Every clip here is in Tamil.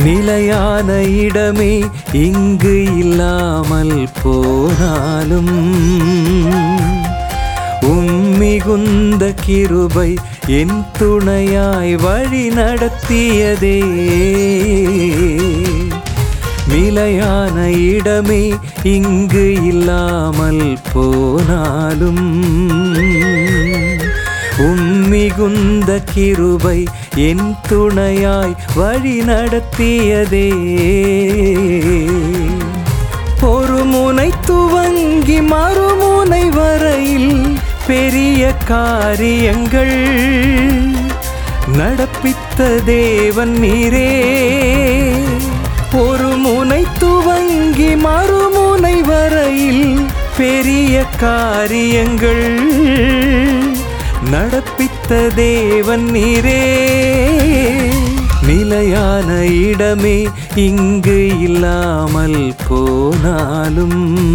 நிலையான இடமே இங்கு இல்லாமல் போனாலும் உம்மிகுந்த கிருபை என் துணையாய் வழி நடத்தியதே நிலையான இடமே இங்கு இல்லாமல் போனாலும் உம்மிகுந்த கிருபை என் துணையாய் வழி நடத்தியதே ஒரு முனை துவங்கி மறுமுனை வரையில் பெரிய காரியங்கள் நடப்பித்த தேவன் நீரே ஒரு முனை துவங்கி மறுமுனை வரையில் பெரிய காரியங்கள் நடப்பித்த தேவன் நீரே நிலையான இடமே இங்கு இல்லாமல் போனாலும்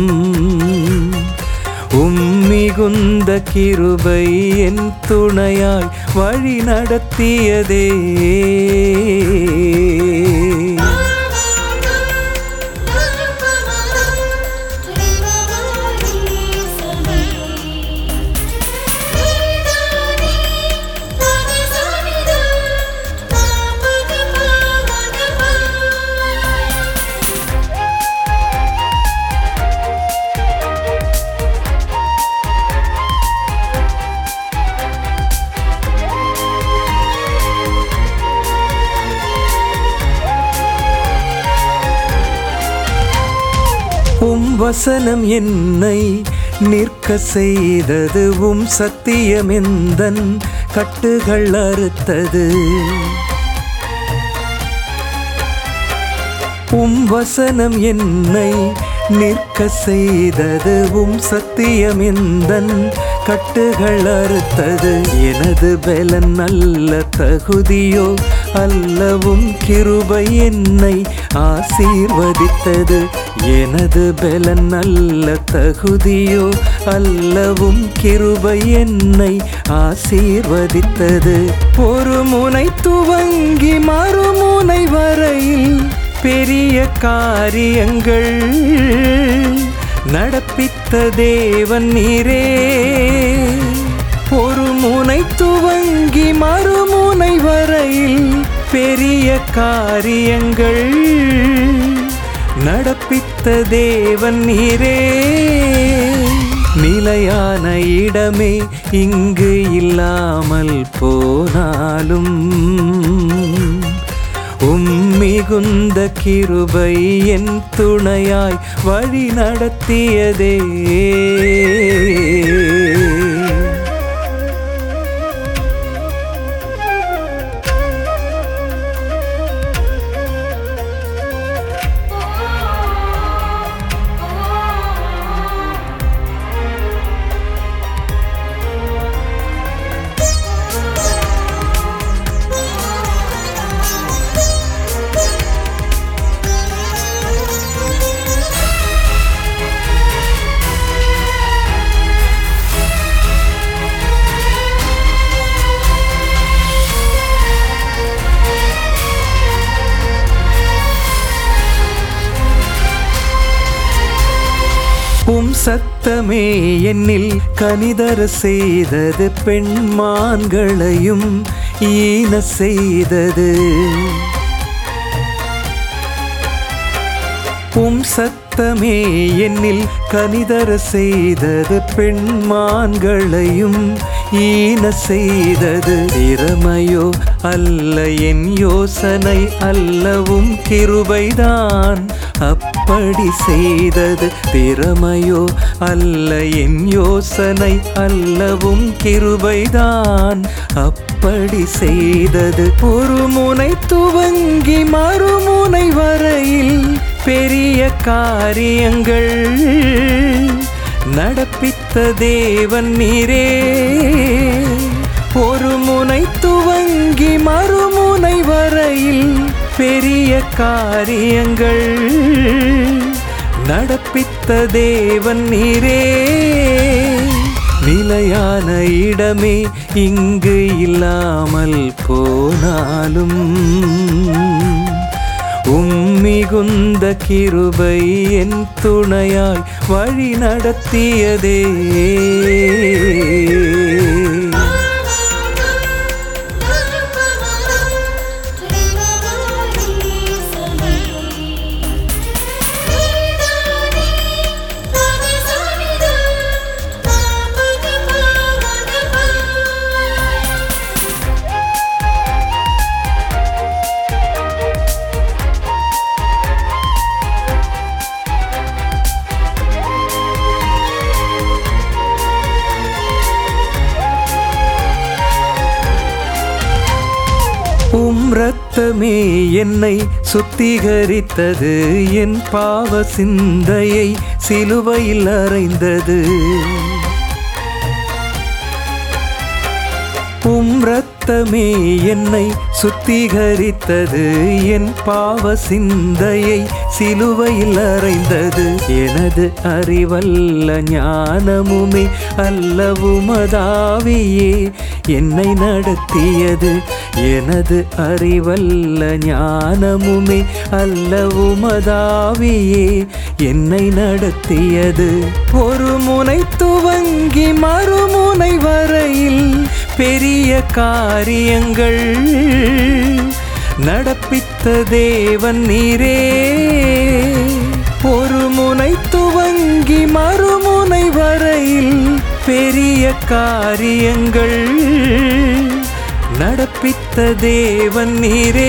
உம்மிகுந்த கிருபை என் துணையாய் வழி நடத்தியதே உம் வசனம் என்னை நிற்க செய்தது உம் சத்தியம் எந்தன் கட்டுகள் அறுத்தது உம் வசனம் என்னை நிற்க செய்தது உம் சத்தியம் எந்தன் கட்டுகள் அறுத்தது எனது பலன் நல்ல தகுதியோ அல்லவும் கிருபை என்னை ஆசீர்வதித்தது எனது பலன் நல்ல தகுதியோ அல்லவும் கிருபை என்னை ஆசீர்வதித்தது ஒரு முனை துவங்கி மறுமுனை வரையில் பெரிய காரியங்கள் நடப்பித்த தேவன் நீரே ஒரு முனை துவங்கி மறுமுனை வரையில் பெரிய காரியங்கள் நடப்பித்த தேவன் நீரே நிலையான இடமே இங்கு இல்லாமல் போனாலும் உம்மிகுந்த கிருபை என் துணையாய் வழி நடத்தியதே உம் சத்தமே என்னில் கனிதர செய்தது பெண்மான்களையும் ஈன செய்தது உம் சத்தமே என்னில் கனிதர செய்தது பெண்மான்களையும் ஈன செய்தது திறமையோ அல்ல என் யோசனை அல்லவும் கிருபைதான் அப்படி செய்தது திறமையோ அல்ல என் யோசனை அல்லவும் கிருபைதான் அப்படி செய்தது ஒரு முனை துவங்கி மறுமுனை வரையில் பெரிய காரியங்கள் நடப்பித்த தேவன் நீரே ஒரு முனை துவங்கி மறுமுனை வரையில் பெரிய காரியங்கள் நடப்பித்த தேவன் நீரே நிலையான இடமே இங்கு இல்லாமல் போனாலும் உம்மிகுந்த கிருபை என் துணையாய் வழி நடத்தியதே உம் ரத்தமே என்னை சுத்திகரித்தது என் பாவ சிந்தையை சிலுவையில் அறைந்தது உம் ரத்தமே என்னை சுத்திகரித்தது என் பாவ சிந்தையை சிலுவையில் அறைந்தது எனது அறிவல்ல ஞானமுமே அல்லவுமதாவியே என்னை நடத்தியது எனது அறிவல்ல ஞானமுமே அல்லவுமதாவியே என்னை நடத்தியது ஒரு முனை துவங்கி மறுமுனை வரையில் பெரிய காரியங்கள் நடப்பித்த தேவன் நீரே ஒரு முனை துவங்கி மறுமுனை வரையில் பெரிய காரியங்கள் நடப்பித்த தேவன் நீரே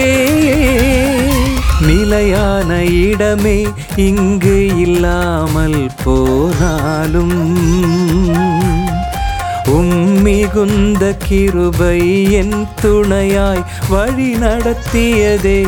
நிலையான இடமே இங்கு இல்லாமல் போனாலும் உம்மிகுந்த கிருபை என் துணையாய் வழி நடத்தியதே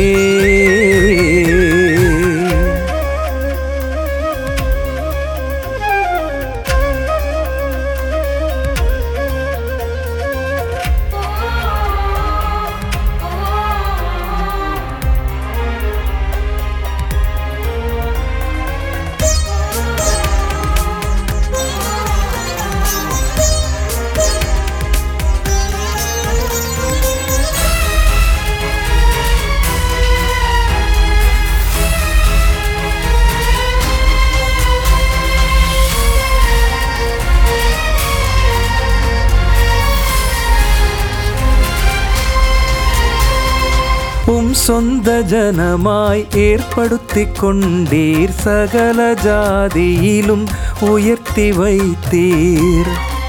உம் சொந்த ஜனமாய் ஏற்படுத்திக் கொண்டீர் சகல ஜாதியிலும் உயர்த்தி வைத்தீர்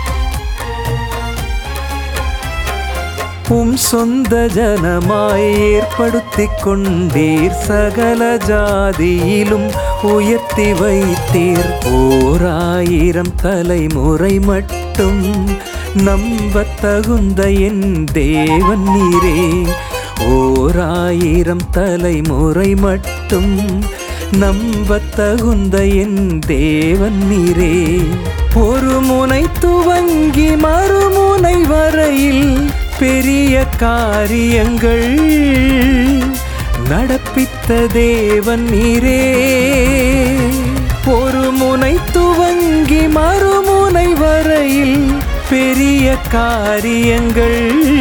உம் சொந்த ஜனமாய் ஏற்படுத்திக் கொண்டீர் சகல ஜாதியிலும் உயர்த்தி வைத்தீர் ஓராயிரம் தலைமுறை மட்டும் நம்பத் தகுந்த என் தேவன் நீரே ஓராயிரம் தலைமுறை மட்டும் நம்பத் தகுந்த என் தேவன் நீரே ஒரு முனை துவங்கி மறுமுனை வரையில் பெரிய காரியங்கள் நடப்பித்த தேவன் நீரே ஒரு முனை துவங்கி மறுமுனை வரையில் பெரிய காரியங்கள்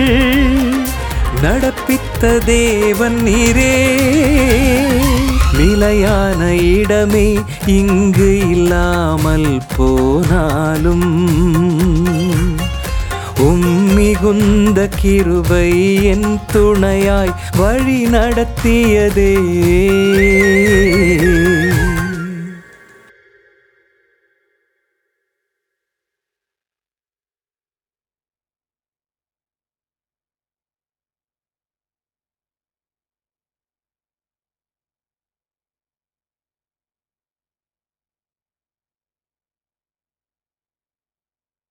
நடப்பித்த தேவன் நீரே நிலையான இடமே இங்கு இல்லாமல் போனாலும் உம்மிகுந்த கிருபை என் துணையாய் வழி நடத்தியதே